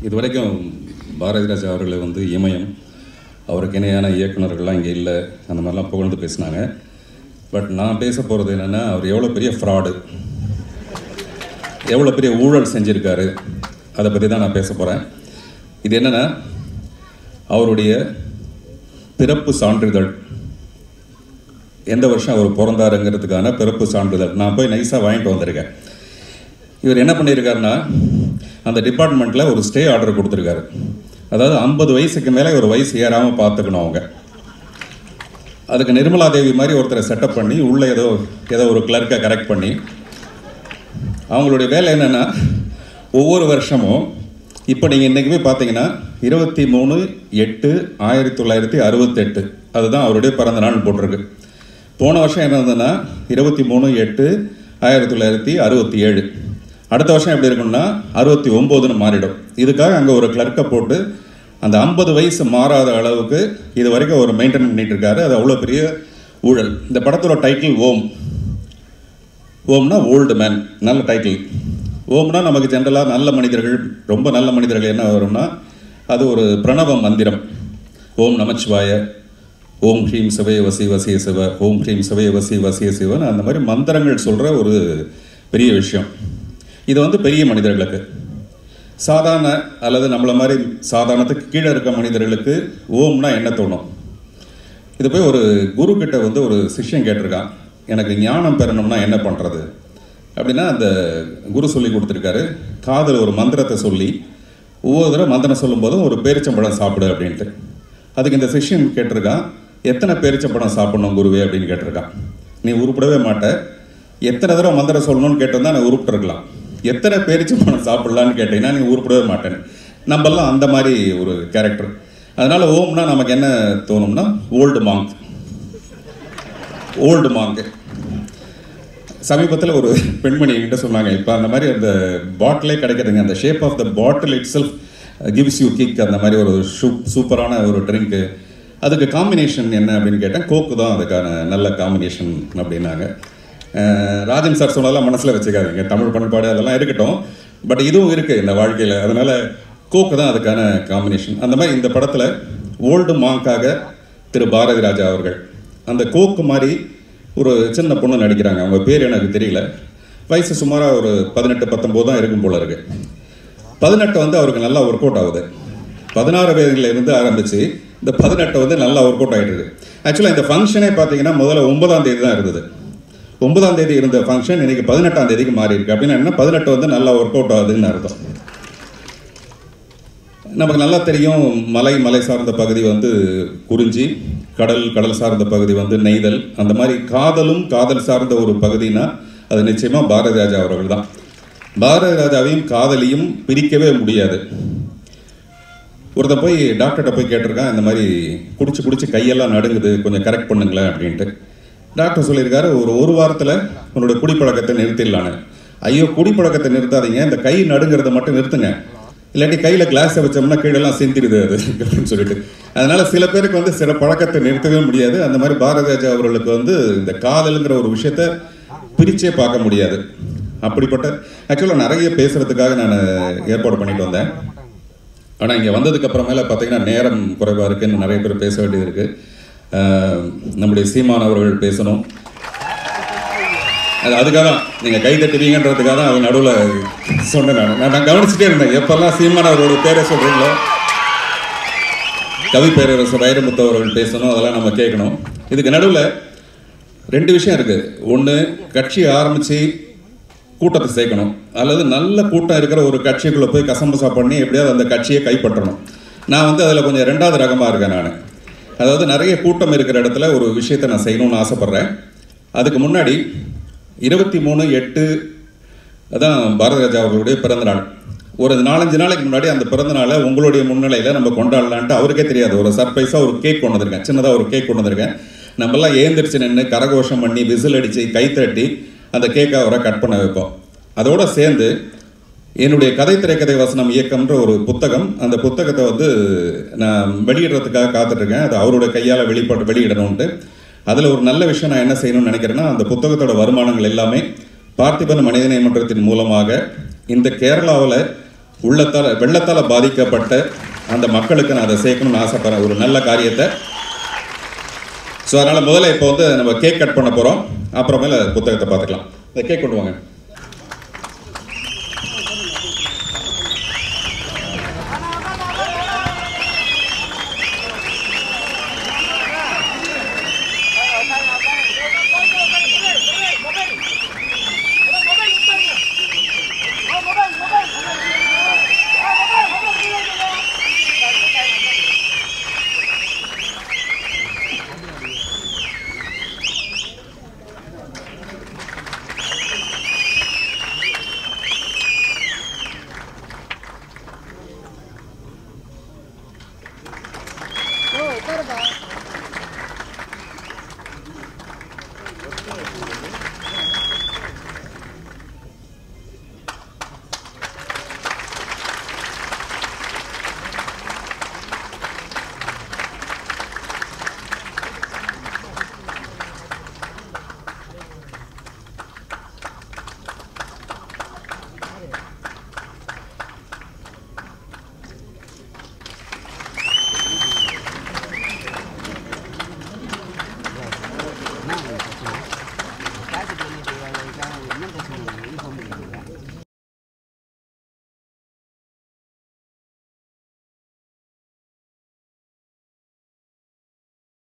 இதுவரைக்கும் பாரதி ராஜா அவர்களை வந்து இமயம் அவருக்கு இணையான இயக்குனர்கள்லாம் இங்கே இல்லை அந்த மாதிரிலாம் புகழ்ந்து பேசினாங்க பட் நான் பேச போகிறது என்னென்னா அவர் எவ்வளோ பெரிய ஃப்ராடு எவ்வளோ பெரிய ஊழல் செஞ்சுருக்காரு அதை பற்றி தான் நான் பேச போகிறேன் இது என்னென்னா அவருடைய பிறப்பு சான்றிதழ் எந்த வருஷம் அவர் பிறந்தாருங்கிறதுக்கான பிறப்பு சான்றிதழ் நான் போய் நைஸாக வாங்கிட்டு வந்திருக்கேன் இவர் என்ன பண்ணியிருக்காருன்னா அந்த டிபார்ட்மெண்ட்டில் ஒரு ஸ்டே ஆர்டர் கொடுத்துருக்காரு அதாவது ஐம்பது வயசுக்கு மேலே ஒரு வயசு ஏறாமல் பார்த்துக்கணும் அவங்க அதுக்கு நிர்மலா தேவி மாதிரி ஒருத்தரை செட்டப் பண்ணி உள்ளே ஏதோ ஏதோ ஒரு கிளர்க்கை கரெக்ட் பண்ணி அவங்களுடைய வேலை என்னென்னா ஒவ்வொரு வருஷமும் இப்போ நீங்கள் இன்றைக்கி போய் பார்த்தீங்கன்னா இருபத்தி மூணு எட்டு ஆயிரத்தி தொள்ளாயிரத்தி அறுபத்தெட்டு அதுதான் அவருடைய பிறந்த நாள் போட்டிருக்கு போன வருஷம் என்ன இருந்ததுன்னா இருபத்தி மூணு எட்டு ஆயிரத்தி தொள்ளாயிரத்தி அறுபத்தி ஏழு அடுத்த வருஷம் எப்படி இருக்கும்னா அறுபத்தி ஒம்போதுன்னு மாறிடும் இதுக்காக அங்கே ஒரு கிளர்க்கை போட்டு அந்த ஐம்பது வயசு மாறாத அளவுக்கு இது வரைக்கும் அவர் மெயின்டைன் பண்ணிட்டு இருக்காரு அது அவ்வளோ பெரிய ஊழல் இந்த படத்தோட டைட்டில் ஓம் ஓம்னா ஓல்டு மேன் நல்ல டைட்டில் ஓம்னா நமக்கு ஜென்ரலாக நல்ல மனிதர்கள் ரொம்ப நல்ல மனிதர்கள் என்ன வரும்னா அது ஒரு பிரணவ மந்திரம் ஓம் நமச்சிவாய ஓம் ஹ்ரீம் சிவய வசி வசிய சிவ ஓம் ஹ்ரீம் சிவய வசி வசிய சிவன் அந்த மாதிரி மந்திரங்கள் சொல்கிற ஒரு பெரிய விஷயம் இது வந்து பெரிய மனிதர்களுக்கு சாதாரண அல்லது நம்மளை மாதிரி சாதாரணத்துக்கு கீழே இருக்க மனிதர்களுக்கு ஓம்னா என்ன தோணும் இது போய் ஒரு குரு கிட்ட வந்து ஒரு சிஷ்யன் கேட்டிருக்கான் எனக்கு ஞானம் பெறணும்னா என்ன பண்ணுறது அப்படின்னா அந்த குரு சொல்லி கொடுத்துருக்காரு காதில் ஒரு மந்திரத்தை சொல்லி ஒவ்வொரு தடவை மந்திரம் சொல்லும்போதும் ஒரு பேரிச்சம்பழம் சாப்பிடு அப்படின்ட்டு அதுக்கு இந்த சிஷ்யன் கேட்டிருக்கான் எத்தனை பேரிச்சம்பழம் சாப்பிடணும் குருவே அப்படின்னு கேட்டிருக்கான் நீ உருப்படவே மாட்ட எத்தனை தடவை மந்திரம் சொல்லணும்னு கேட்டிருந்தா நான் உருப்பிட்டுருக்கலாம் எத்தனை பேரிச்சம்பழம் சாப்பிடலான்னு கேட்டீங்கன்னா நீ உருப்படவே மாட்டேன்னு நம்மெல்லாம் அந்த மாதிரி ஒரு கேரக்டர் அதனால ஓம்னா நமக்கு என்ன தோணும்னா ஓல்டு மாங்க் ஓல்டு மாங்க் சமீபத்தில் ஒரு பெண்மணி என்கிட்ட சொன்னாங்க இப்போ அந்த மாதிரி அந்த பாட்டிலே கிடைக்குதுங்க அந்த shape of the bottle itself gives you kick அந்த மாதிரி ஒரு சூப் சூப்பரான ஒரு ட்ரிங்க்கு அதுக்கு காம்பினேஷன் என்ன அப்படின்னு கேட்டேன் கோக்கு தான் அதுக்கான நல்ல காம்பினேஷன் அப்படின்னாங்க அஹ் ராஜன் சார் சொன்னதெல்லாம் மனசில் வச்சுக்காதீங்க தமிழ் பண்பாடு அதெல்லாம் இருக்கட்டும் பட் இதுவும் இருக்குது இந்த வாழ்க்கையில் அதனால் கோக்கு தான் அதுக்கான காம்பினேஷன் அந்த மாதிரி இந்த படத்தில் ஓல்டு மாங்காக திரு பாரதி ராஜா அவர்கள் அந்த கோக்கு மாதிரி ஒரு சின்ன பொண்ணு நடிக்கிறாங்க அவங்க பேர் எனக்கு தெரியல வயசு சுமாராக ஒரு பதினெட்டு பத்தொம்போது தான் இருக்கும் போல இருக்கு பதினெட்டு வந்து அவருக்கு நல்லா ஒர்க் அவுட் ஆகுது பதினாறு வயதுல இருந்து ஆரம்பித்து இந்த பதினெட்டு வந்து நல்லா ஒர்க் அவுட் ஆகிட்டு இருக்கு ஆக்சுவலாக இந்த ஃபங்க்ஷனே பார்த்தீங்கன்னா முதல்ல ஒன்பதாம் தேதி தான் இருந்தது ஒன்பதாம் தேதி இருந்த ஃபங்க்ஷன் இன்னைக்கு பதினெட்டாம் தேதிக்கு மாறி இருக்கு அப்படின்னா என்ன பதினெட்டு வந்து நல்லா ஒர்க் அவுட் ஆகுதுன்னு அர்த்தம் நமக்கு நல்லா தெரியும் மலை மலை சார்ந்த பகுதி வந்து குறிஞ்சி கடல் கடல் சார்ந்த பகுதி வந்து நெய்தல் அந்த மாதிரி காதலும் காதல் சார்ந்த ஒரு பகுதினா அது நிச்சயமா பாரதி ராஜா அவர்கள் தான் பாரதி ராஜாவையும் காதலியும் பிரிக்கவே முடியாது ஒருத்தன் போய் டாக்டர்கிட்ட போய் கேட்டிருக்கான் இந்த மாதிரி குடிச்சு குடிச்சு கையெல்லாம் நடுங்குது கொஞ்சம் கரெக்ட் பண்ணுங்களேன் அப்படின்ட்டு டாக்டர் சொல்லியிருக்காரு ஒரு ஒரு வாரத்தில் உன்னோட குடிப்பழக்கத்தை நிறுத்திடலான்னு ஐயோ குடிப்பழக்கத்தை நிறுத்தாதீங்க இந்த கை நடுங்கிறத மட்டும் நிறுத்துங்க இல்லாட்டி கையில் கிளாஸை வச்சோம்னா கீழெல்லாம் சிந்திடுது அது அப்படின்னு சொல்லிட்டு அதனால சில பேருக்கு வந்து சில பழக்கத்தை நிறுத்தவே முடியாது அந்த மாதிரி பாரதி ராஜா அவர்களுக்கு வந்து இந்த காதலுங்கிற ஒரு விஷயத்த பிரிச்சே பார்க்க முடியாது அப்படிப்பட்ட ஆக்சுவலாக நிறைய பேசுறதுக்காக நான் ஏற்பாடு பண்ணிட்டு வந்தேன் ஆனால் இங்கே வந்ததுக்கு அப்புறமேல பார்த்தீங்கன்னா நேரம் குறைவாக இருக்குன்னு நிறைய பேர் பேச வேண்டியது இருக்கு ஆஹ் நம்முடைய சீமான் அவர்கள் பேசணும் அது அதுக்காக தான் நீங்கள் கை தட்டுவீங்கன்றதுக்காக தான் அது நடுவில் சொன்னேன் நான் நான் நான் கவனிச்சுட்டே இருந்தேன் எப்பெல்லாம் சீமான் அவரோட பேரை சொல்கிறீங்களோ கவி பேரரசர் வைரமுத்து அவர்கள் பேசணும் அதெல்லாம் நம்ம கேட்கணும் இதுக்கு நடுவில் ரெண்டு விஷயம் இருக்குது ஒன்று கட்சி ஆரம்பித்து கூட்டத்தை சேர்க்கணும் அல்லது நல்ல கூட்டம் இருக்கிற ஒரு கட்சிக்குள்ளே போய் கசம்பசா பண்ணி எப்படியாவது அந்த கட்சியை கைப்பற்றணும் நான் வந்து அதில் கொஞ்சம் ரெண்டாவது ரகமாக இருக்கேன் நான் அதாவது நிறைய கூட்டம் இருக்கிற இடத்துல ஒரு விஷயத்தை நான் செய்யணும்னு ஆசைப்பட்றேன் அதுக்கு முன்னாடி இருபத்தி மூணு எட்டு அதான் பாரத ராஜா அவர்களுடைய பிறந்த நாள் ஒரு நாலஞ்சு நாளைக்கு முன்னாடி அந்த பிறந்த நாளை உங்களுடைய முன்னிலையில் நம்ம கொண்டாடலான்ட்டு அவருக்கே தெரியாது ஒரு சர்ப்ரைஸாக ஒரு கேக் கொண்டு வந்திருக்கேன் சின்னதாக ஒரு கேக் கொண்டு வந்திருக்கேன் நம்மெல்லாம் ஏந்திரிச்சு நின்று கரகோஷம் பண்ணி விசில் அடித்து கை தட்டி அந்த கேக்கை அவரை கட் பண்ண வைப்போம் அதோட சேர்ந்து என்னுடைய கதை திரைக்கதை வசனம் இயக்கம்ன்ற ஒரு புத்தகம் அந்த புத்தகத்தை வந்து நான் வெளியிடுறதுக்காக காத்துட்ருக்கேன் அது அவருடைய கையால் வெளிப்பட்டு வெளியிடணும்ட்டு அதில் ஒரு நல்ல விஷயம் நான் என்ன செய்யணும்னு நினைக்கிறேன்னா அந்த புத்தகத்தோட வருமானங்கள் எல்லாமே பார்த்திபன் மனிதநேய மன்றத்தின் மூலமாக இந்த கேரளாவில் உள்ளத்தால் வெள்ளத்தால் பாதிக்கப்பட்ட அந்த மக்களுக்கு நான் அதை சேர்க்கணும்னு ஆசைப்படுறேன் ஒரு நல்ல காரியத்தை ஸோ அதனால் முதல்ல இப்போ வந்து நம்ம கேக் கட் பண்ண போகிறோம் அப்புறமேல புத்தகத்தை பார்த்துக்கலாம் இந்த கேக் கொண்டு வாங்க காசு பண்ணிட்டு என்ன பிரச்சனை இல்லை யூனிஃபார்ம்